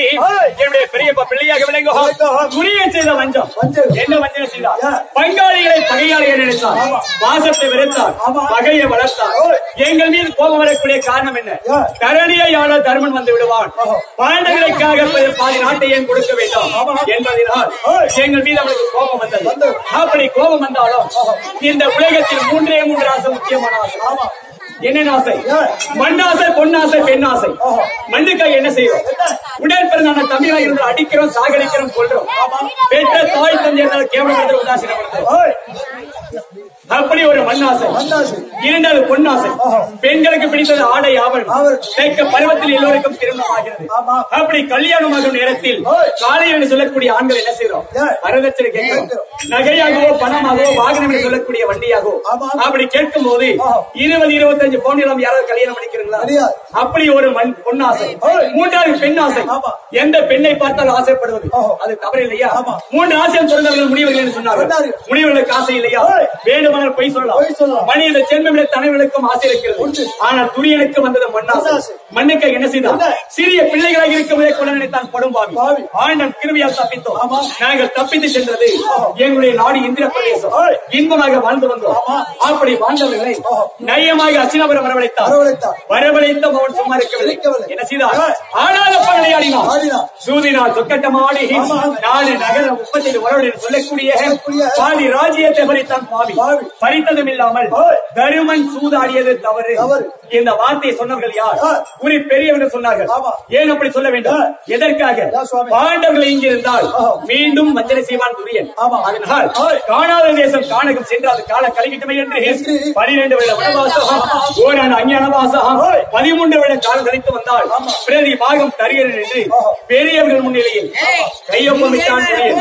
சொல்லி என்னுடைய பெரியப்பா பிள்ளையாக விளங்கும் துணியை செய்த வஞ்சம் வஞ்சம். என்ன வஞ்சம் செய்தார் ஆ. பங்காளிகளை பகையாளிகள் நினைத்தார் பாசத்தை விரைத்தார் ஆமா. பகையை வளர்த்தார் எங்கள் மீது கோபம் வரக்கூடிய காரணம் என்ன ஆ. தரணியை ஆள தர்மன் வந்து விடுவான் பாண்டங்களுக்காக ப- பாதி நாட்டை ஏன் கொடுக்க வேண்டும் என்பதனால் எங்கள் மீது அவனுக்கு கோபம் வந்தது அப்படி கோபம் வந்தாலும் இந்த உலகத்தில் மூன்றே மூன்று ஆசை முக்கியமான ஆசை என்ன ஆசை மண்ணாசை பொன்னாசை பெண்ணாசை மண்ணுக்காக என்ன செய்வோம் உடற்பிறந்தான தமிழா இருந்து அடிக்கிறோம் சாகடிக்கிறோம் கொள்றோம் பெற்ற தாய் தந்தை இருந்தாலும் கேவலப்படுத்த உதாசீனப்படுத்தும் அப்படி ஒரு மண்ணாசை மண்ணாசை. இரண்டாவது பொன்னாசை பெண்களுக்கு பிடித்தது ஆடை ஆவணம் ஆவரணம். கேட்க பருவத்தில் எல்லோருக்கும் திருமணம் ஆகிறது ஆமா. அப்படி கல்யாணமாகும் நேரத்தில் காலையில் என்று சொல்லக்கூடிய ஆண்கள் என்ன செய்யறோம் ஏன்? வரதட்சணை கேட்கிறோம் கேட்கிறோம். நகையாகவோ பணமாகவோ வாகனம் என்று சொல்லக்கூடிய வண்டியாகவோ ஆமா. அப்படி கேட்கும் போது ஆ. இருபது இருபத்தஞ்சு பவுன் எல்லாம் யாராவது கல்யாணம் பண்ணிக்கிறீங்களா கிடையாது. அப்படி ஒரு மண் பொன்னாசை மூன்றாவது பெண் ஆசை ஆமா. எந்த பெண்ணை பார்த்தாலும் ஆசைப்படுவது ஆஹா. அது தவறு இல்லையா ஆமா. மூன்று ஆசையை சொன்னவர்கள் முனிவர்கள் என்று சொன்னார்கள் சொன்னார்கள். முனிவர்களுக்கு ஆசை இல்லையா ஏய். வேண்டுமானால் பொய் சொல்லலாம் பொய் சொல்லலாம். மனித ஜென்மவிட தலைவர்களுக்கும் ஆசை இருக்கிறது ஆனால் துரியனுக்கு வந்தது மண்ணாசை மண்ணாசை. மண்ணுக்கு என்ன செய்தார் என்ன? சிறிய பிள்ளைகளாக இருக்கும்போதே கொள்ள நினைத்தான் படும் பாவி பாவி. ஆண்டன் கிருவியால் தப்பித்தோம் ஆமா. நாங்கள் தப்பித்து சென்றது எங்களுடைய நாடு இந்திர பிரதேசம் ஏய். இன்பமாக வாழ்ந்து வந்தோம் ஆமா. அப்படி வாழ்ந்தவர்களை ஆஹா. நயமாக அச்சினாபுரம் வரவழைத்தார் வரவழைத்தார். வரவழைத்தும் அவன் சும்மா இருக்கவில்லை இருக்கவில்லை. என்ன செய்தார் ஏய். ஆனாத பகலை ஆடினான் ஆடினான். சூதினால் சொக்கட்டமாடி ஆமா. நாடு நகர முப்பத்தெட்டு வரவு என்று சொல்லக்கூடிய சொல்லக்கூடிய பாதி ராஜ்யத்தை பறித்தான் பாவி பாவி. பறித்ததும் இல்லாமல் ஏய். தருமன் சூதாடியது தவறு தவறு. இந்த வார்த்தையை சொன்னவர்கள் யார் ஏய். குறி பெரியவர்கள் சொன்னார்கள் ஆமா. ஏன் அப்படி சொல்ல வேண்டும் ஏய். எதற்காக ஏன் சுவாமி? பாண்டவர்கள் இங்கிருந்தால் ஆஹா. மீண்டும் வஞ்சனை செய்வான் துரியன் ஆமா. அதனால் ஏய். காணாத தேசம் காணகம் சென்று அது கால கழிக்கிட்டமை என்று என்று பனிரெண்டு வருட வனவாசம் ஓராண்டு அஞ்ஞானவாசம் ஏய். பதிமூன்று வருட காலம் கழித்து வந்தால் ஆமா. பிரதி பாகம் தருகிறேன் என்று ஆஹா. பெரியவர்கள் முன்னிலையில் கையொப்பமிட்டான் துரியன்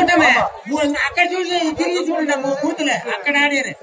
అక్కడ చూసి తిరిగి చూడండి మూతులే అక్కడ ఆడారు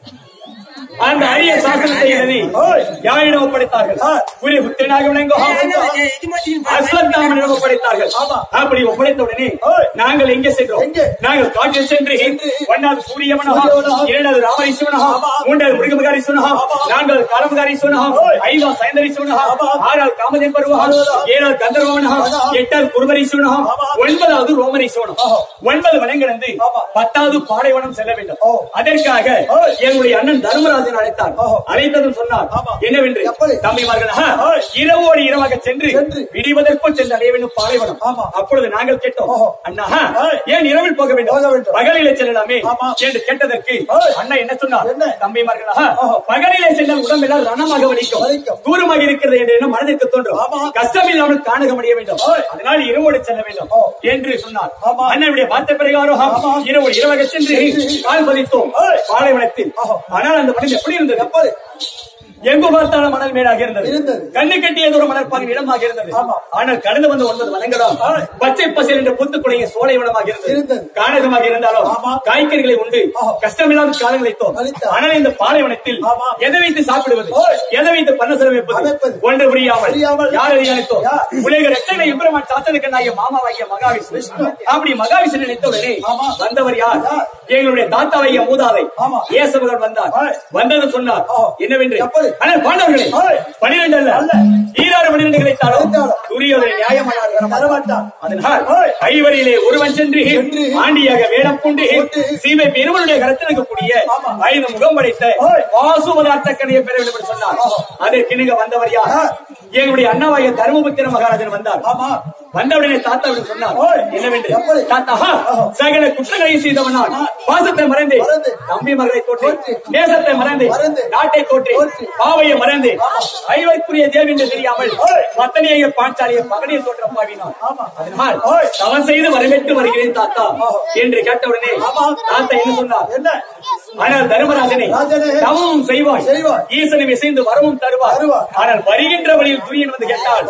அந்த அரிய சாசனத்தை எழுதி ஏய். யாரிடம் ஒப்படைத்தார்கள் ஆ. குறி புத்தனாக விளங்கும் ఇది మధ్య அஸ்வத்தாமனிடம் ஒப்படைத்தார்கள் ஆமா. அப்படி ஒப்படைத்த உடனே ஏய். நாங்கள் எங்கே சென்றோம் எங்கே? நாங்கள் காட்டில் சென்று சென்று ஒன்றாவது சூரியவனகா சூரியவனகா, இரண்டாவது ராமரீஸ்வரனகா ஆமா. மூன்றாவது முருகமகாரி சுனகா ஆமா. நான்காவது காலமகாரி சுனகா ஏய். ஐந்தாவது சைந்தரி சுனகா ஆமா. ஆறாவது காமதேன் பருவகா பருவகா. ஏழாவது கந்தர்வனகா ஆமா. எட்டாவது குருமரி சுனகா ஆமா. ஒன்பதாவது ரோமரி சுனகா ஆஹா. ஒன்பது வனங்கிழந்து ஆமா. பத்தாவது பாலைவனம் செல்ல வேண்டும் ஓ. அதற்காக ஏய். எங்களுடைய அண்ணன் தர்மராஜன் அழைத்தார் ஓஹோ. அழைத்ததும் சொன்னார் ஆமா. என்னவென்று எப்படி? தம்பிமார்கள் ஏய். இரவோடு இரவாக சென்று சென்று. விடிவதற்குள் சென்று அடைய வேண்டும் பாலைவனம் ஆமா. அப்பொழுது நாங்கள் கேட்டோம் ஓஹோ. அண்ணா ஏய். ஏன் இரவில் போக வேண்டும் போக வேண்டும். பகலிலே செல்லலாமே ஆமா. என்று கேட்டதற்கு ஏய். அண்ணா என்ன சொன்னார் என்ன? தம்பிமார்கள் ஓஹோ. பகலிலே சென்றால் உடம்பெல்லாம் ரணமாக வலிக்கும் வலிக்கும். தூரமாக இருக்கிறது என்று எண்ணம் மனதிற்கு தோன்றும் ஆமா. கஷ்டம் இல்லாமல் காணக முடிய வேண்டும் ஏய். அதனால் இரவோடு செல்ல வேண்டும் ஓ. என்று சொன்னார் ஆமா. அண்ணனுடைய வார்த்தை பிரகாரம் ஆமா. இரவு இரவாக சென்று கால் பதித்தோம் ஏய். பாலைவனத்தில் ஆஹா. ஆனால் அந்த மனிதன் எப்படி இருந்தது எப்படி எங்கு பார்த்தாலும் மணல் மேடாக இருந்தது இருந்தது. கண்ணு கட்டியது ஒரு மணற்பாங்க இடமாக இருந்தது ஆமா. ஆனால் கடந்து வந்த ஒன்பது வனங்களும் பச்சை பசேல் என்ற புத்துக்குடைய சோலை வனமாக இருந்தது இருந்தது. கானகமாக இருந்தாலும் ஆமா. காய்கறிகளை உண்டு ஆஹா. கஷ்டமில்லாத காலம் கழித்தோம் கழித்தார். ஆனால் இந்த பாலைவனத்தில் ஆமா. எதை வைத்து சாப்பிடுவது ஓய். எதை வைத்து பண்ண செலவு வைப்பது அமைப்பது. ஒன்று புரியாமல் புரியாமல். யார் அறியாணித்தோம் யார்? உலக ரட்சகனை எம்பெருமான் சாத்தனுக்கு நாய மாமாவாகிய மகாவிஷ்ணு அப்படி மகாவிஷ்ணு நினைத்த உடனே ஆமா. வந்தவர் யார் யார்? எங்களுடைய தாத்தாவைய மூதாதை ஆமா. இயேசுபகன் வந்தார் ஓய். வந்தது சொன்னார் ஆ. என்னவென்று எப்படி? ஆனால் பாண்டவர்களே ஓய். பனிரெண்டு அல்ல அல்ல. ஈராறு பனிரெண்டு கிடைத்தாலும் கிடைத்தாலும். துரியோதனை நியாயமானார் வரமாட்டான். அதனால் ஓய். ஐவரிலே ஒருவன் சென்று சென்று ஆண்டியாக வேடம் கொண்டு கொண்டு சீமை பெருமனுடைய கருத்தில் இருக்கக்கூடிய ஆமா. ஐந்து முகம் படைத்த ஓய். வாசுமதார்த்தக்கனையை பெற வேண்டும் என்று சொன்னார் ஆமா. அதற்கு இணங்க வந்தவர் யார் யார்? எங்களுடைய அண்ணாவாய தர்மபுத்திர மகாராஜன் வந்தார் ஆமா வந்தவுடனே தாத்தாவிடம் சொன்னார் ஓய். என்னவென்று எப்படி? தாத்தா ஆஹா. சகல குற்றங்களை செய்தவன் நான் பாசத்தை மறந்து மறந்து. தம்பி மகளை தோற்றி தோற்றி. நேசத்தை மறந்து மறந்து. நாட்டை தோற்றி தோற்றி. பாவையை மறந்து ஆமா. ஐவருக்குரிய தேவி என்று தெரியாமல் ஓய். பத்தனைய பாஞ்சாலியை பகனியை தோற்ற பாவினான் ஆமா. அதனால் ஓய். தவன் செய்து வரவேற்று வருகிறேன் தாத்தா ஆஹா. என்று கேட்டவுடனே ஆமா. தாத்தா என்ன சொன்னார் என்ன ஆனால் தர்மராஜனை ராஜனே. தவமும் செய்வாய் செய்வாய். ஈசனும் இசைந்து வரமும் தருவார் தருவார். ஆனால் வருகின்ற வழியில் துரியன் வந்து கேட்டால்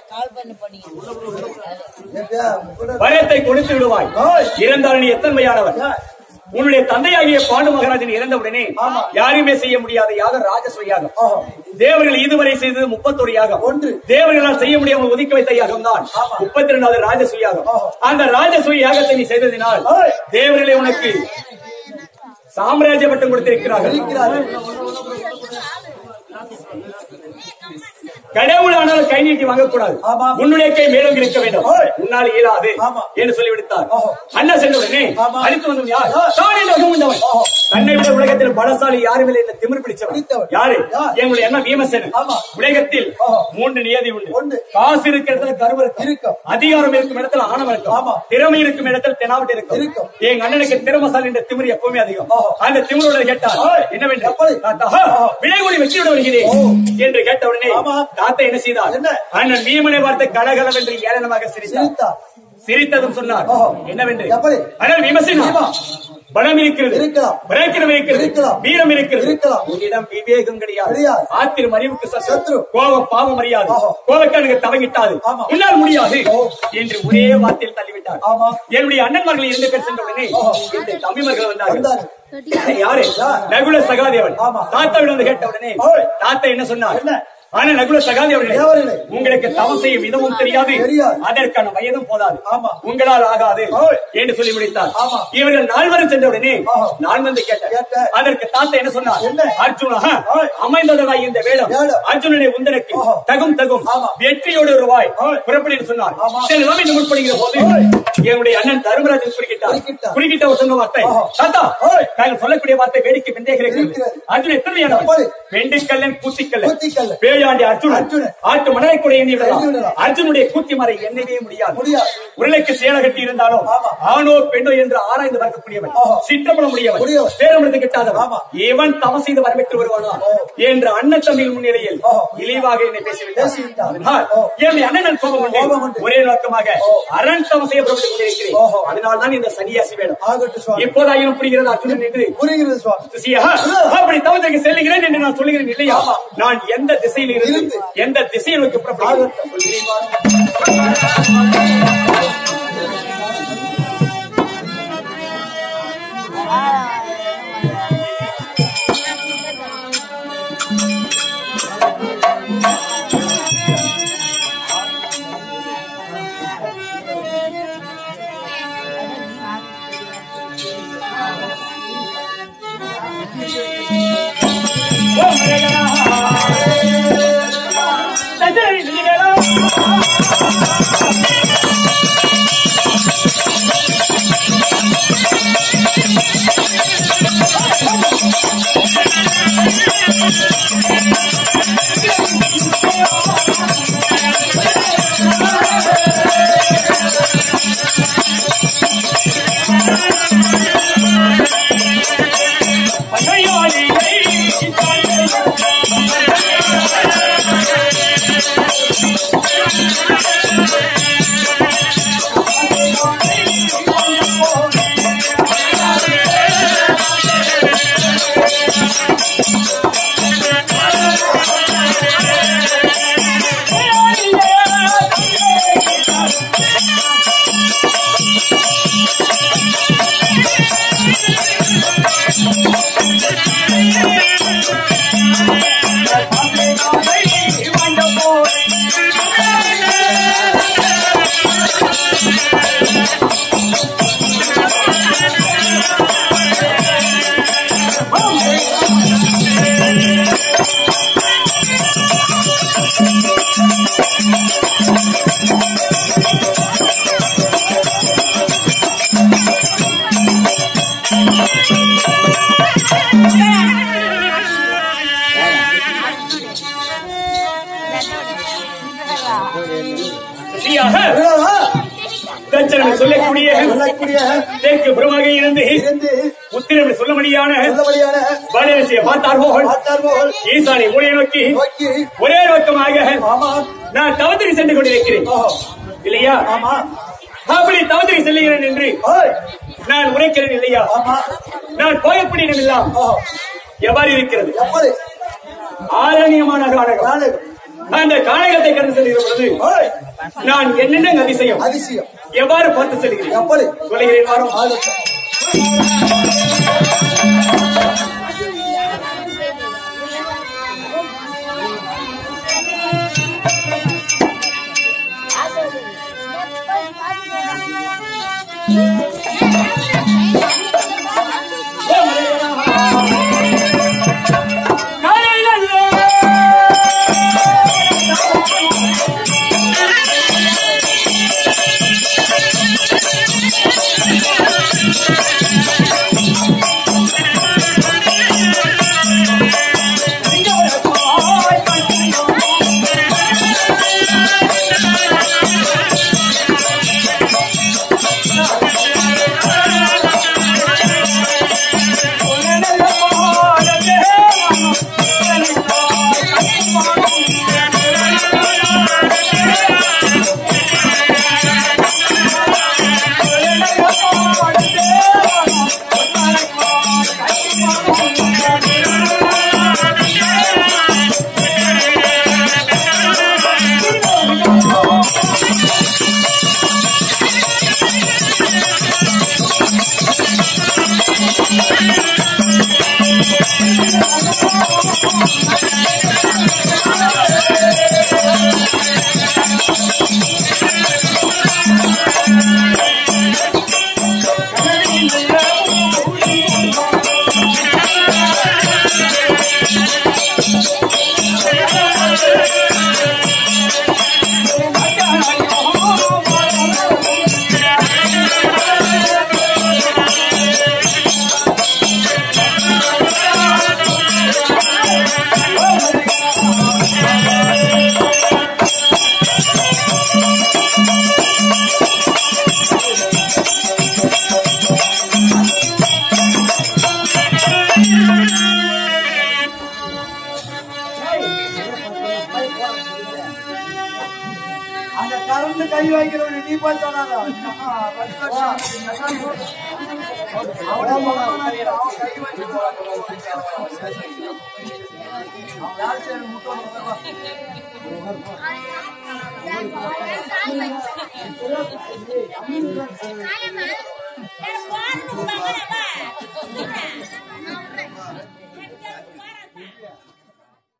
எப்படியா? கூட- பயத்தை கொடுத்து விடுவாய் ஓய். இறந்தால் நீ எத்தன்மையானவர் யார்? உன்னுடைய தந்தையாகிய பாண்டு மகாராஜன் இறந்தவுடனே ஆமா. யாருமே செய்ய முடியாத யாகம் ராஜஸ்வ யாகம் ஆஹா. தேவர்கள் இதுவரை செய்தது முப்பத்தொரு யாகம் ஒன்று. தேவர்களால் செய்ய முடியாமல் ஒதுக்கி வைத்த யாகம் தான் ஆமா. முப்பத்தி ரெண்டாவது ராஜஸ்வ யாகம் ஆஹா. அந்த ராஜஸ்வ யாகத்தை நீ செய்ததினால் ஓய். தேவர்களே உனக்கு சாம்ராஜ்ய பட்டம் கொடுத்திருக்கிறார்கள் இருக்கிறார்கள். கடவுளானாலும் கை நீட்டி வாங்கக்கூடாது ஆமா. உன்னுடைய கை மேலும் இருக்க வேண்டும் ஓய். உன்னால் இயலாது ஆமா. என்று சொல்லிவிடுத்தார் ஓஹோ. அண்ணா சென்ற உடனே ஆமா. அழைத்து வந்தவன் யார் யார்? தான் என்று வந்தவன் ஓஹோ. தன்னை விட உலகத்தில் பலசாலி யாரும் இல்லை இந்த திமிர் பிடிச்சவன் பிடித்தவன். யாரு யார்? எங்களுடைய அண்ணா பீமசேனன் ஆமா. உலகத்தில் ஓஹோ. மூன்று நியதி உண்டு உண்டு. காசு இருக்கிற இடத்துல கர்வம் இருக்கும் இருக்கும். அதிகாரம் இருக்கும் இடத்துல ஆணவம் இருக்கும் ஆமா. திறமை இருக்கும் இடத்துல தெனாவட்டு இருக்கும் இருக்கும். எங்க அண்ணனுக்கு திறமசாலி என்ற திமிர் எப்பவுமே அதிகம் ஓஹோ. அந்த திமிரோட கேட்டார் ஓய். என்னவென்று எப்படி? தாத்தா ஓஹோ. விளைகொடி வெற்றியோட வருகிறேன் ஓ. என்று கேட்ட உடனே ஆமா. தாத்தா என்ன செய்தார் என்ன? அண்ணன் பீமனை பார்த்து கலகலவென்று ஏளனமாக சிரித்தார் சிரித்தார். சிரித்ததும் சொன்னார் ஓஹோ. என்னவென்று எப்படி? ஆனால் விமர்சனா பீமா. பலம் இருக்கிறது இருக்கலாம். பராக்கிரம் இருக்கிறது இருக்கலாம். வீரம் இருக்கிறது இருக்கலாம். உன்னிடம் விவேகம் கிடையாது கிடையாது. ஆத்திரம் அறிவுக்கு சத்ரு சத்ரு. கோபம் பாவம் அறியாது ஆஹா. கோபக்காரனுக்கு தவங்கிட்டாது ஆமா. உன்னால் முடியாது ஓ. என்று ஒரே வார்த்தையில் தள்ளிவிட்டார் ஆமா. என்னுடைய அண்ணன்மார்கள் இரண்டு பேர் சென்ற உடனே ஆஹா. இந்த தம்பிமார்கள் வந்தார்கள் வந்தாரு. யாரு யார்? நகுல சகாதேவன் ஆமா. தாத்தாவிடம் வந்து கேட்ட உடனே ஓய். தாத்தா என்ன சொன்னார் என்ன? ஆனா நகுல சகாதேவர்களே தேவர்களே. உங்களுக்கு தவம் செய்ய விதமும் தெரியாது தெரியாது. அதற்கான வயதும் போதாது ஆமா. உங்களால் ஆகாது ஓய். என்று சொல்லி முடித்தார் ஆமா. இவர்கள் நால்வரும் சென்ற உடனே ஆஹா. நான் வந்து கேட்டேன் கேட்ட. அதற்கு தாத்தா என்ன சொன்னார் என்ன? அர்ஜுனா ஓய். அமைந்ததாய் இந்த வேடம் வேடம். அர்ஜுனனை உந்தனுக்கு ஆஹா. தகும் தகும் ஆமா. வெற்றியோடு வருவாய் ஓய். புறப்படி என்று சொன்னார் ஆமா. செல்வம் என்று முற்படுகிற போது ஓய். என்னுடைய அண்ணன் தர்மராஜன் குறுக்கிட்டார் குறுக்கிட்டார். குறுக்கிட்ட ஒரு சொன்ன வார்த்தை ஆஹா. தாத்தா ஓய். நாங்கள் சொல்லக்கூடிய வார்த்தை வேடிக்கை வெந்தே இருக்கிறது இருக்கிறது. அர்ஜுன் எத்தனையானவன் எப்படி? வெண்டிக்கல்லன் கூத்திக்கல்லன் கூத்திக்கல்லன். பேயாண்டி அர்ஜுனன் அர்ஜுனன். ஆட்டு மணலை கூட எண்ணி விடலாம் எண்ணி விடலாம். அர்ஜுனுடைய கூத்தி மறை எண்ணவே முடியாது முடியாது. உருளைக்கு சேலை கட்டி இருந்தாலும் ஆமா. ஆணோ பெண்ணோ என்று ஆராய்ந்து பார்க்கக்கூடியவன் ஆஹா. சிற்றப்பட முடியவன் முடியவன். பேரமிருந்து கிட்டாதவன் ஆமா. இவன் தவம் செய்து வரவேற்று வருவானா ஓ. என்று அண்ணன் தம்பியின் முன்னிலையில் ஓ. இழிவாக என்னை பேசிவிட்டார் பேசிவிட்டார். அதனால் ஓ. என்னுடைய அண்ணன் கோபம் கோபம் கொண்டு கொண்டு. ஒரே நோக்கமாக ஓ. அரண் தவம் செய்ய புறப்பட்டுக் கொண்டிருக்கிறேன் ஓஹோ. அதனால் தான் இந்த சன்னியாசி வேணும் ஆகட்டும் சுவாமி. இப்போதாயினும் புரிகிறது அர்ஜுனன் என்று புரிகிறது சுவாமி. சிசியா, அப்படி தவத்துக்கு செல்லுகிறேன் என்று நான் சொல்லுகிறேன் இல்லையா ஆமா. நான் எந்த திசையில் இருந்து இருந்து. எந்த திசையை நோக்கி புறப்படுகிறேன் ஆகட்டும். சரியாக புரியுதா? தட்சணம் சொல்லக்கூடிய சொல்லக்கூடிய தெற்கு புறமாக இருந்து இருந்து உத்திரம் சொல்லும்படியான நல்லபடியான வடரசியை பார்த்தார் போல் பார்த்தார் போல் ஈசானி மூலையை நோக்கி நோக்கி ஒரே நோக்கமாக ஆமா நான் தவத்திற்கு சென்று கொண்டிருக்கிறேன் ஓஹோ. இல்லையா ஆமா அப்படி தவத்திற்கு செல்லுகிறேன் என்று ஓய். நான் உரைக்கிறேன் இல்லையா ஆமா நான் போயக்கூடிய இடமெல்லாம் ஓஹோ. எவ்வாறு இருக்கிறது எப்படி ஆரண்யமான கானகம் நாடகம். அந்த கானகத்தை கடந்து செல்கிற பொழுது ஓய். நான் என்னென்ன அதிசயம் அதிசயம் எவ்வாறு பார்த்து செல்கிறேன் எப்படி சொல்லுகிறேன் வாரம் ஆகட்டும். காலையில அந்த கரண்ட் கை வைக்கிறவன் நீ போய் தொடாத சாயம்